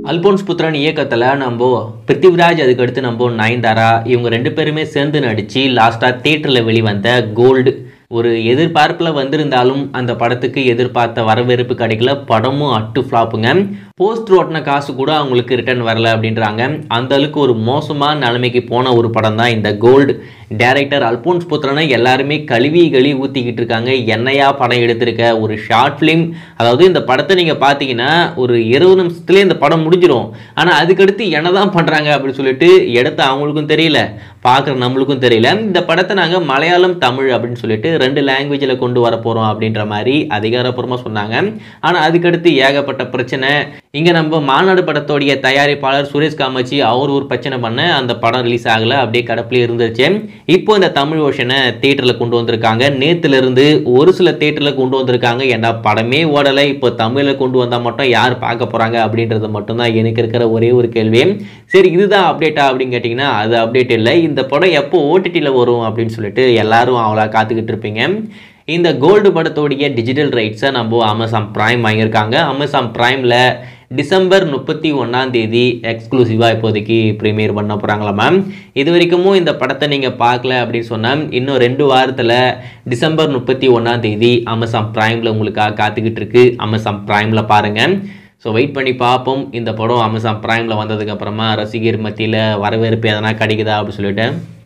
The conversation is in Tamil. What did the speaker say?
அல்போன்ஸ் புத்திரன் இயக்கத்தில் நம்ம பிருத்திவிராஜ் அதுக்கடுத்து நம்ம நயன்தாரா இவங்க ரெண்டு பேருமே சேர்ந்து நடித்து லாஸ்ட்டாக தேட்டரில் வெளிவந்த கோல்டு ஒரு எதிர்பார்ப்பில் வந்திருந்தாலும் அந்த படத்துக்கு எதிர்பார்த்த வரவேற்பு கிடைக்கல படமும் அட்டு ஃப்ளாப்புங்க போஸ்ட் ஓட்டின காசு கூட அவங்களுக்கு ரிட்டர்ன் வரல அப்படின்றாங்க அந்த அளவுக்கு ஒரு மோசமான நிலைமைக்கு போன ஒரு படம் தான் இந்த கோல்டு டைரக்டர் அல்போன்ஸ் புத்திரனை எல்லாருமே கழுவி கழுவி ஊற்றிக்கிட்டு இருக்காங்க என்னையா படம் எடுத்திருக்க ஒரு ஷார்ட் ஃபிலிம் அதாவது இந்த படத்தை நீங்கள் பார்த்தீங்கன்னா ஒரு இருபது நிமிஷத்துலேயே இந்த படம் முடிஞ்சிடும் ஆனால் அதுக்கடுத்து என்ன தான் பண்ணுறாங்க அப்படின்னு சொல்லிட்டு எடுத்த அவங்களுக்கும் தெரியல பார்க்குற நம்மளுக்கும் தெரியல இந்த படத்தை நாங்கள் மலையாளம் தமிழ் அப்படின்னு சொல்லிட்டு ரெண்டு லாங்குவேஜில் கொண்டு வர போகிறோம் அப்படின்ற மாதிரி அதிகாரப்பூர்வமாக சொன்னாங்க ஆனால் அதுக்கடுத்து ஏகப்பட்ட பிரச்சனை இங்கே நம்ம மாநாடு படத்தோடைய தயாரிப்பாளர் சுரேஷ் காமாட்சி அவர் ஒரு பிரச்சனை பண்ண அந்த படம் ரிலீஸ் ஆகலை அப்படியே கடப்பிலே இருந்துச்சு இப்போ இந்த தமிழ் ஓஷனை தேட்டரில் கொண்டு வந்திருக்காங்க நேற்றுலேருந்து ஒரு சில தேட்டரில் கொண்டு வந்திருக்காங்க ஏன்னா படமே ஓடலை இப்போ தமிழில் கொண்டு வந்தால் மட்டும் யார் பார்க்க போகிறாங்க அப்படின்றது மட்டும்தான் எனக்கு இருக்கிற ஒரே ஒரு கேள்வி சரி இதுதான் அப்டேட்டா அப்படின்னு கேட்டிங்கன்னா அது அப்டேட் இல்லை இந்த படம் எப்போ ஓடிடியில் வரும் அப்படின்னு சொல்லிட்டு எல்லாரும் அவ்வளோ காத்துக்கிட்டு இருப்பீங்க இந்த கோல்டு படத்தோடைய டிஜிட்டல் ரைட்ஸை நம்ம அமேசான் ப்ரைம் வாங்கியிருக்காங்க அமேசான் ப்ரைமில் டிசம்பர் முப்பத்தி ஒன்றாம் தேதி எக்ஸ்க்ளூசிவாக இப்போதைக்கு ப்ரீமியர் பண்ண போகிறாங்களா மேம் இது வரைக்கும் இந்த படத்தை நீங்கள் பார்க்கல அப்படின்னு சொன்னால் இன்னும் ரெண்டு வாரத்தில் டிசம்பர் முப்பத்தி ஒன்றாம் தேதி அமேசான் ப்ரைமில் உங்களுக்காக காத்துக்கிட்டு இருக்கு அமேசான் ப்ரைமில் பாருங்கள் ஸோ வெயிட் பண்ணி பார்ப்போம் இந்த படம் அமேசான் ப்ரைமில் வந்ததுக்கப்புறமா ரசிகர் மத்தியில் வரவேற்பு எதனா கிடைக்குதா அப்படின்னு சொல்லிட்டு